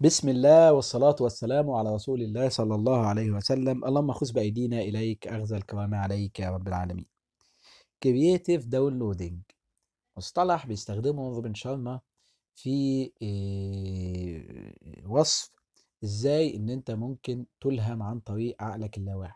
بسم الله والصلاة والسلام على رسول الله صلى الله عليه وسلم اللهم خذ بأيدينا إليك أخذ الكرام عليك يا رب العالمين Creative Downloading مصطلح بيستخدمه روبن شارما في إيه، وصف ازاي ان انت ممكن تلهم عن طريق عقلك اللاواعي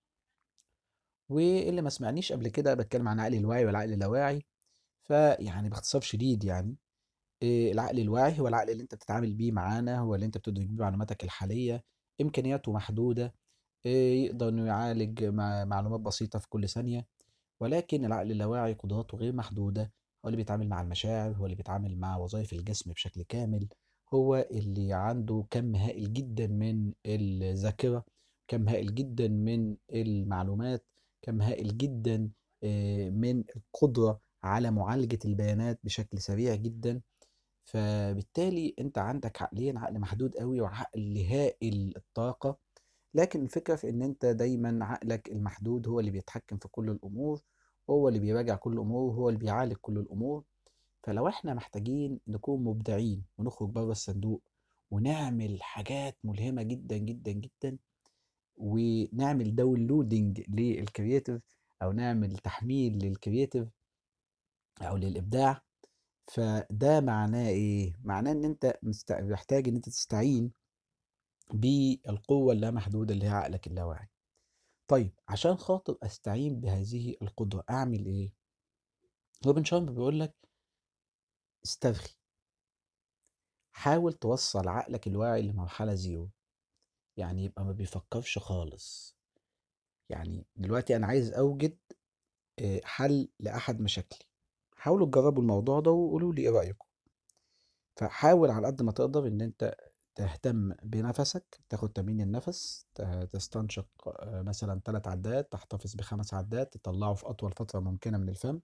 واللي ما سمعنيش قبل كده بتكلم عن عقل الواعي والعقل اللاواعي فيعني باختصار شديد يعني إيه، العقل الواعي هو العقل اللي انت بتتعامل بيه معانا هو اللي انت بتدرك بيه معلوماتك الحالية امكانياته محدودة إيه، يقدر انه يعالج مع- معلومات بسيطة في كل ثانية ولكن العقل اللاواعي قدراته غير محدودة هو اللي بيتعامل مع المشاعر هو اللي بيتعامل مع وظائف الجسم بشكل كامل هو اللي عنده كم هائل جدا من الذاكرة كم هائل جدا من المعلومات كم هائل جدا آه، من القدرة على معالجة البيانات بشكل سريع جدا فبالتالي انت عندك عقلين عقل محدود قوي وعقل هائل الطاقة لكن الفكرة في ان انت دايما عقلك المحدود هو اللي بيتحكم في كل الامور هو اللي بيراجع كل الامور هو اللي بيعالج كل الامور فلو احنا محتاجين نكون مبدعين ونخرج بره الصندوق ونعمل حاجات ملهمة جدا جدا جدا ونعمل داونلودنج للكرياتيف او نعمل تحميل للكرياتيف او للابداع فده معناه ايه معناه ان انت مست- محتاج ان انت تستعين بالقوة اللامحدودة اللي هي عقلك اللاواعي طيب عشان خاطر استعين بهذه القدرة اعمل ايه روبن شارما بيقول لك استرخي حاول توصل عقلك الواعي لمرحلة زيرو يعني يبقى ما بيفكرش خالص يعني دلوقتي انا عايز اوجد آه، حل لاحد مشاكلي حاولوا تجربوا الموضوع ده وقولوا لي ايه رأيكم فحاول على قد ما تقدر ان انت تهتم بنفسك تاخد تمرين النفس ت- تستنشق آه، مثلا ثلاث عدات تحتفظ بخمس عدات تطلعه في اطول فترة ممكنة من الفم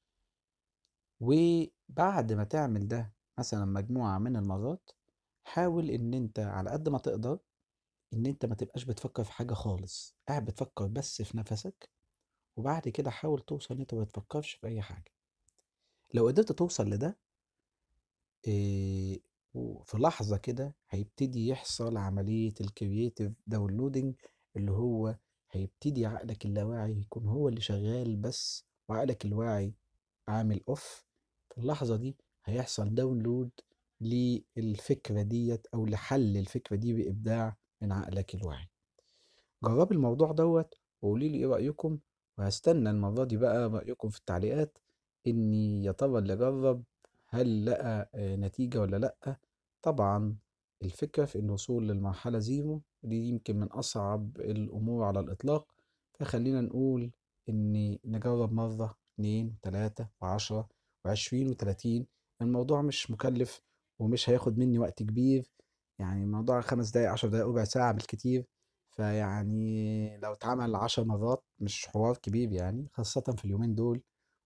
وبعد ما تعمل ده مثلا مجموعة من المرات حاول ان انت على قد ما تقدر ان انت ما تبقاش بتفكر في حاجة خالص قاعد بتفكر بس في نفسك وبعد كده حاول توصل ان انت ما بتفكرش في اي حاجة لو قدرت توصل لده إيه وفي لحظة كده هيبتدي يحصل عملية الكرياتيف داونلودنج اللي هو هيبتدي عقلك اللاواعي يكون هو اللي شغال بس وعقلك الواعي عامل اوف في اللحظة دي هيحصل داونلود للفكرة ديت أو لحل الفكرة دي بإبداع من عقلك الواعي جربي الموضوع دوت وقولي لي ايه رأيكم وهستنى المرة دي بقى رأيكم في التعليقات اني يا ترى اللي جرب هل لقى آه، نتيجة ولا لأ طبعا الفكرة في الوصول للمرحلة زيرو دي يمكن من أصعب الأمور على الإطلاق فخلينا نقول إني نجرب مرة اتنين تلاتة وعشرة وعشرين وتلاتين الموضوع مش مكلف ومش هياخد مني وقت كبير يعني الموضوع خمس دقايق عشر دقايق ربع ساعة بالكتير فيعني لو اتعمل عشر مرات مش حوار كبير يعني خاصة في اليومين دول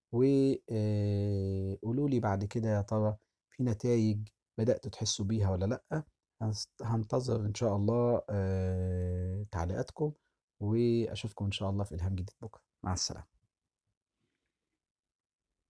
وقولوا لي بعد كده يا ترى في نتائج بدأتوا تحسوا بيها ولا لأ هنست- هنتظر إن شاء الله آه، تعليقاتكم وأشوفكم إن شاء الله في إلهام جديد بكرة مع السلامة